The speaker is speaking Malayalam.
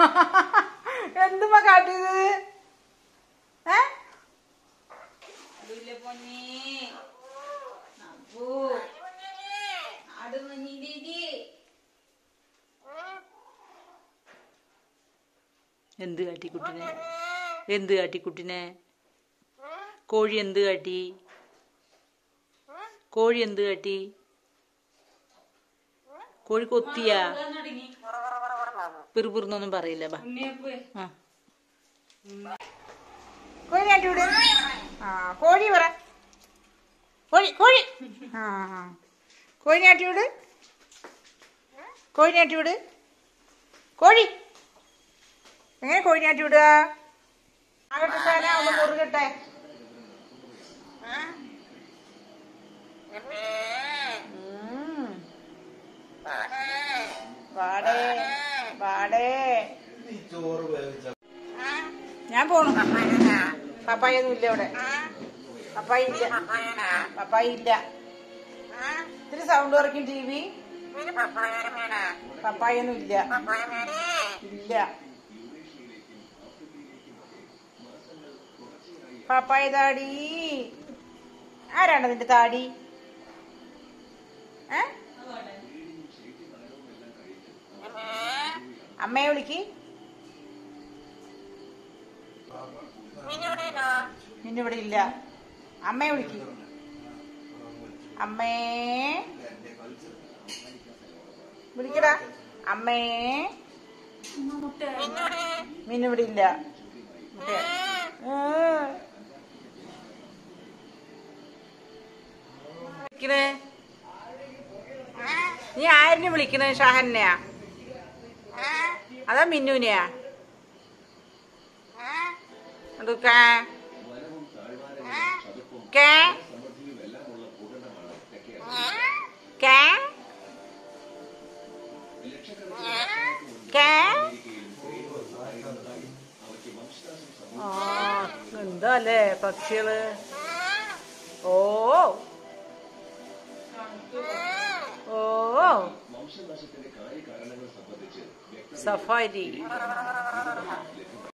എന്തുമ്മ കാട്ടിയത് ഏ അതില്ല പൊന്നേ അപ്പോ ആട് മഞ്ഞിന്റെ എന്ത് കാട്ടി കുട്ടിനെ എന്ത് കാട്ടി കുട്ടിനെ കോഴി എന്ത് കാട്ടി കോഴി എന്ത് കാട്ടി കോഴി കൊത്തിയാ തുടങ്ങി പിറുപിറുന്നൊന്നും പറയില്ല ബാ ഉണ്ണിയപ്പേ ആ കോഴി കാട്ടി വിട് ആ കോഴി പറ കോഴി കോഴി ആ ആ. കോഴി നാട്ടി വിട് കോഴി നാട്ടി വിട് കോഴി എങ്ങനെ കോഴി നാട്ടി വിടുക ആകട്ടെ ഒന്ന് മുറുകട്ടെ ഉം. വാടേ വാടേ ചോറ് വേവിച്ച ഞാൻ പോണു പപ്പായ ഒന്നും ഇല്ല ഇവിടെ പപ്പായ ഇല്ല പപ്പായ ഇല്ല ഇത്തിരി സൗണ്ട് കുറയ്ക്കും ടി വി പപ്പായ ഒന്നും ഇല്ല ഇല്ല പപ്പായ താടി ആരാണ് നിന്റെ താടി ഏ അമ്മയെ വിളിക്ക് നിന്നിവിടെ ഇല്ല അമ്മയെ വിളിക്ക് അമ്മേ വിളിക്കടാ അമ്മേ മിന്നിവിടെ ഇല്ല മുട്ട. ഏ. വിളിക്കണേ നീ ആരിനെ വിളിക്കണേ ഷാഹന്നെയാ അതാ മിന്നുനെയാ എടുക്കാ കേ കേ കേ ആ എന്താ അല്ലേ പക്ഷികള് ഓ ഓ സഫാരി